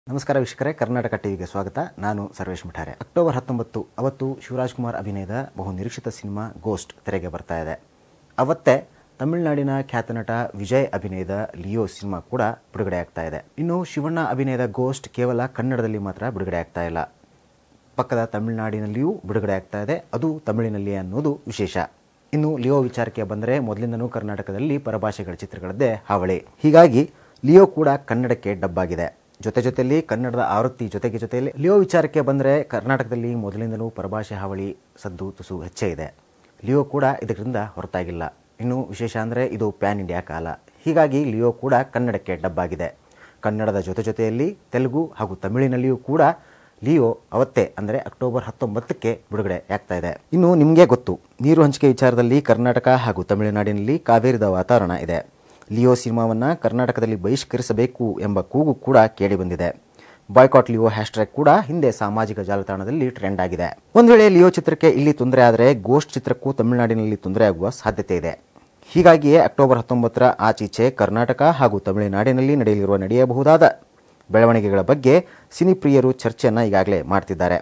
ನಮಸ್ಕಾರ ವೀಕ್ಷಕರೇ ಕರ್ನಾಟಕ ಟಿವಿಗೆ ಸ್ವಾಗತ ನಾನು ಸರ್ವೇಶ್ ಮಿಠಾರೆ ಅಕ್ಟೋಬರ್ ಹತ್ತೊಂಬತ್ತು ಅವತ್ತು ಶಿವರಾಜ್ ಕುಮಾರ್ ಅಭಿನಯದ ಬಹು ನಿರೀಕ್ಷಿತ ಸಿನಿಮಾ ಗೋಸ್ಟ್ ತೆರೆಗೆ ಬರ್ತಾ ಇದೆ ಅವತ್ತೇ ತಮಿಳುನಾಡಿನ ಖ್ಯಾತ ನಟ ವಿಜಯ್ ಅಭಿನಯದ ಲಿಯೋ ಸಿನಿಮಾ ಕೂಡ ಬಿಡುಗಡೆ ಆಗ್ತಾ ಇದೆ ಇನ್ನು ಶಿವಣ್ಣ ಅಭಿನಯದ ಗೋಸ್ಟ್ ಕೇವಲ ಕನ್ನಡದಲ್ಲಿ ಮಾತ್ರ ಬಿಡುಗಡೆ ಆಗ್ತಾ ಇಲ್ಲ ಪಕ್ಕದ ತಮಿಳುನಾಡಿನಲ್ಲಿಯೂ ಬಿಡುಗಡೆ ಆಗ್ತಾ ಇದೆ ಅದು ತಮಿಳಿನಲ್ಲಿ ಅನ್ನೋದು ವಿಶೇಷ ಇನ್ನು ಲಿಯೋ ವಿಚಾರಕ್ಕೆ ಬಂದರೆ ಮೊದಲಿಂದನೂ ಕರ್ನಾಟಕದಲ್ಲಿ ಪರಭಾಷೆಗಳ ಚಿತ್ರಗಳದ್ದೇ ಹಾವಳಿ ಹೀಗಾಗಿ ಲಿಯೋ ಕೂಡ ಕನ್ನಡಕ್ಕೆ ಡಬ್ಬಾಗಿದೆ ಜೊತೆ ಜೊತೆಯಲ್ಲಿ ಕನ್ನಡದ ಆವೃತ್ತಿ ಜೊತೆಗೆ ಜೊತೆಯಲ್ಲಿ ಲಿಯೋ ವಿಚಾರಕ್ಕೆ ಬಂದರೆ ಕರ್ನಾಟಕದಲ್ಲಿ ಮೊದಲಿಂದನೂ ಪರಭಾಷೆ ಹಾವಳಿ ಸದ್ದು ತುಸು ಹೆಚ್ಚೇ ಇದೆ ಲಿಯೋ ಕೂಡ ಇದರಿಂದ ಹೊರತಾಗಿಲ್ಲ ಇನ್ನು ವಿಶೇಷ ಅಂದರೆ ಇದು ಪ್ಯಾನ್ ಇಂಡಿಯಾ ಕಾಲ ಹೀಗಾಗಿ ಲಿಯೋ ಕೂಡ ಕನ್ನಡಕ್ಕೆ ಡಬ್ಬಾಗಿದೆ ಕನ್ನಡದ ಜೊತೆ ಜೊತೆಯಲ್ಲಿ ತೆಲುಗು ಹಾಗೂ ತಮಿಳಿನಲ್ಲಿಯೂ ಕೂಡ ಲಿಯೋ ಅವತ್ತೇ ಅಂದರೆ ಅಕ್ಟೋಬರ್ ಹತ್ತೊಂಬತ್ತಕ್ಕೆ ಬಿಡುಗಡೆ ಆಗ್ತಾ ಇದೆ ಇನ್ನು ನಿಮಗೆ ಗೊತ್ತು ನೀರು ಹಂಚಿಕೆ ವಿಚಾರದಲ್ಲಿ ಕರ್ನಾಟಕ ಹಾಗೂ ತಮಿಳುನಾಡಿನಲ್ಲಿ ಕಾವೇರಿದ ವಾತಾವರಣ ಇದೆ ಲಿಯೋ ಸಿನಿಮಾವನ್ನು ಕರ್ನಾಟಕದಲ್ಲಿ ಬಹಿಷ್ಕರಿಸಬೇಕು ಎಂಬ ಕೂಗು ಕೂಡ ಕೇಳಿಬಂದಿದೆ ಬಾಯ್ಕಾಟ್ ಲಿಯೋ ಹ್ಯಾಶ್ಟ್ಯಾಗ್ ಕೂಡ ಹಿಂದೆ ಸಾಮಾಜಿಕ ಜಾಲತಾಣದಲ್ಲಿ ಟ್ರೆಂಡ್ ಆಗಿದೆ ಒಂದು ವೇಳೆ ಲಿಯೋ ಚಿತ್ರಕ್ಕೆ ಇಲ್ಲಿ ತೊಂದರೆ ಆದರೆ ಗೋಸ್ಟ್ ಚಿತ್ರಕ್ಕೂ ತಮಿಳುನಾಡಿನಲ್ಲಿ ತೊಂದರೆ ಆಗುವ ಸಾಧ್ಯತೆ ಇದೆ ಹೀಗಾಗಿಯೇ ಅಕ್ಟೋಬರ್ ಹತ್ತೊಂಬತ್ತರ ಆಚೀಚೆ ಕರ್ನಾಟಕ ಹಾಗೂ ತಮಿಳುನಾಡಿನಲ್ಲಿ ನಡೆಯಲಿರುವ ನಡೆಯಬಹುದಾದ ಬೆಳವಣಿಗೆಗಳ ಬಗ್ಗೆ ಸಿನಿಪ್ರಿಯರು ಚರ್ಚೆಯನ್ನು ಈಗಾಗಲೇ ಮಾಡ್ತಿದ್ದಾರೆ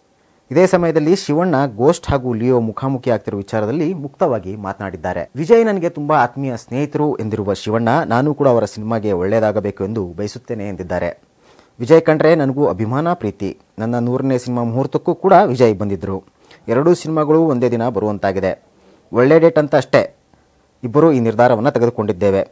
ಇದೇ ಸಮಯದಲ್ಲಿ ಶಿವಣ್ಣ ಗೋಸ್ಟ್ ಹಾಗೂ ಲಿಯೋ ಮುಖಾಮುಖಿ ಆಗ್ತಿರುವ ವಿಚಾರದಲ್ಲಿ ಮುಕ್ತವಾಗಿ ಮಾತನಾಡಿದ್ದಾರೆ ವಿಜಯ್ ನನಗೆ ತುಂಬಾ ಆತ್ಮೀಯ ಸ್ನೇಹಿತರು ಎಂದಿರುವ ಶಿವಣ್ಣ ನಾನು ಕೂಡ ಅವರ ಸಿನಿಮಾಗೆ ಒಳ್ಳೆಯದಾಗಬೇಕು ಎಂದು ಬಯಸುತ್ತೇನೆ ಎಂದಿದ್ದಾರೆ ವಿಜಯ್ ಕಂಡ್ರೆ ನನಗೂ ಅಭಿಮಾನ ಪ್ರೀತಿ ನನ್ನ ನೂರನೇ ಸಿನಿಮಾ ಮುಹೂರ್ತಕ್ಕೂ ಕೂಡ ವಿಜಯ್ ಬಂದಿದ್ದರು ಎರಡೂ ಸಿನಿಮಾಗಳು ಒಂದೇ ದಿನ ಬರುವಂತಾಗಿದೆ ಒಳ್ಳೆ ಡೇಟ್ ಅಂತ ಅಷ್ಟೇ ಇಬ್ಬರು ಈ ನಿರ್ಧಾರವನ್ನು ತೆಗೆದುಕೊಂಡಿದ್ದೇವೆ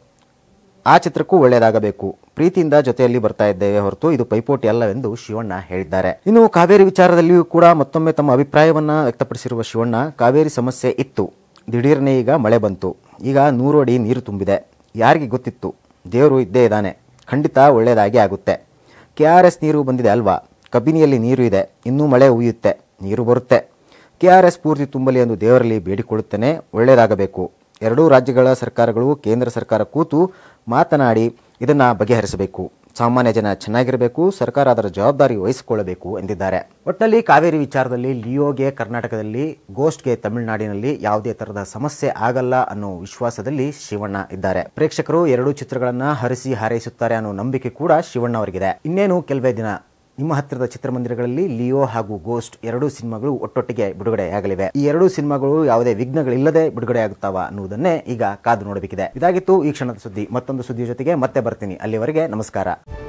ಆ ಚಿತ್ರಕ್ಕೂ ಒಳ್ಳೆಯದಾಗಬೇಕು ಪ್ರೀತಿಯಿಂದ ಜೊತೆಯಲ್ಲಿ ಬರ್ತಾ ಇದ್ದೇವೆ ಹೊರತು ಇದು ಪೈಪೋಟಿ ಅಲ್ಲವೆಂದು ಶಿವಣ್ಣ ಹೇಳಿದ್ದಾರೆ ಇನ್ನು ಕಾವೇರಿ ವಿಚಾರದಲ್ಲಿಯೂ ಕೂಡ ಮತ್ತೊಮ್ಮೆ ತಮ್ಮ ಅಭಿಪ್ರಾಯವನ್ನ ವ್ಯಕ್ತಪಡಿಸಿರುವ ಶಿವಣ್ಣ ಕಾವೇರಿ ಸಮಸ್ಯೆ ಇತ್ತು ದಿಢೀರನೆ ಈಗ ಮಳೆ ಬಂತು ಈಗ ನೂರು ಅಡಿ ನೀರು ತುಂಬಿದೆ ಯಾರಿಗೆ ಗೊತ್ತಿತ್ತು ದೇವರು ಇದ್ದೇ ಇದ್ದಾನೆ ಖಂಡಿತ ಒಳ್ಳೆಯದಾಗಿ ಆಗುತ್ತೆ ಕೆ ಆರ್ ಎಸ್ ನೀರು ಬಂದಿದೆ ಅಲ್ವಾ ಕಬಿನಿಯಲ್ಲಿ ನೀರು ಇದೆ ಇನ್ನೂ ಮಳೆ ಉಯ್ಯುತ್ತೆ ನೀರು ಬರುತ್ತೆ ಕೆ ಆರ್ ಎಸ್ ಪೂರ್ತಿ ತುಂಬಲಿ ಎಂದು ದೇವರಲ್ಲಿ ಬೇಡಿಕೊಳ್ಳುತ್ತೇನೆ ಒಳ್ಳೆಯದಾಗಬೇಕು ಎರಡೂ ರಾಜ್ಯಗಳ ಸರ್ಕಾರಗಳು ಕೇಂದ್ರ ಸರ್ಕಾರ ಕೂತು ಮಾತನಾಡಿ ಇದನ್ನು ಬಗೆಹರಿಸಬೇಕು ಸಾಮಾನ್ಯ ಜನ ಚೆನ್ನಾಗಿರಬೇಕು ಸರ್ಕಾರ ಅದರ ಜವಾಬ್ದಾರಿ ವಹಿಸಿಕೊಳ್ಳಬೇಕು ಎಂದಿದ್ದಾರೆ ಒಟ್ಟಲ್ಲಿ ಕಾವೇರಿ ವಿಚಾರದಲ್ಲಿ ಲಿಯೋಗೆ ಕರ್ನಾಟಕದಲ್ಲಿ ಗೋಸ್ಟ್ಗೆ ತಮಿಳುನಾಡಿನಲ್ಲಿ ಯಾವುದೇ ತರಹದ ಸಮಸ್ಯೆ ಆಗಲ್ಲ ಅನ್ನೋ ವಿಶ್ವಾಸದಲ್ಲಿ ಶಿವಣ್ಣ ಇದ್ದಾರೆ ಪ್ರೇಕ್ಷಕರು ಎರಡೂ ಚಿತ್ರಗಳನ್ನ ಹರಿಸಿ ಹಾರೈಸುತ್ತಾರೆ ಅನ್ನೋ ನಂಬಿಕೆ ಕೂಡ ಶಿವಣ್ಣ ಅವರಿಗಿದೆ ಇನ್ನೇನು ಕೆಲವೇ ದಿನ ನಿಮ್ಮ ಹತ್ತಿರದ ಚಿತ್ರಮಂದಿರಗಳಲ್ಲಿ ಲಿಯೋ ಹಾಗೂ ಗೋಸ್ಟ್ ಎರಡೂ ಸಿನಿಮಾಗಳು ಒಟ್ಟೊಟ್ಟಿಗೆ ಬಿಡುಗಡೆಯಾಗಲಿವೆ ಈ ಎರಡೂ ಸಿನಿಮಾಗಳು ಯಾವುದೇ ವಿಘ್ನಗಳಿಲ್ಲದೆ ಬಿಡುಗಡೆಯಾಗುತ್ತಾವ ಅನ್ನುವುದನ್ನೇ ಈಗ ಕಾದು ನೋಡಬೇಕಿದೆ ಇದಾಗಿತ್ತು ಈ ಕ್ಷಣದ ಸುದ್ದಿ ಮತ್ತೊಂದು ಸುದ್ದಿಯ ಜೊತೆಗೆ ಮತ್ತೆ ಬರ್ತೀನಿ ಅಲ್ಲಿವರೆಗೆ ನಮಸ್ಕಾರ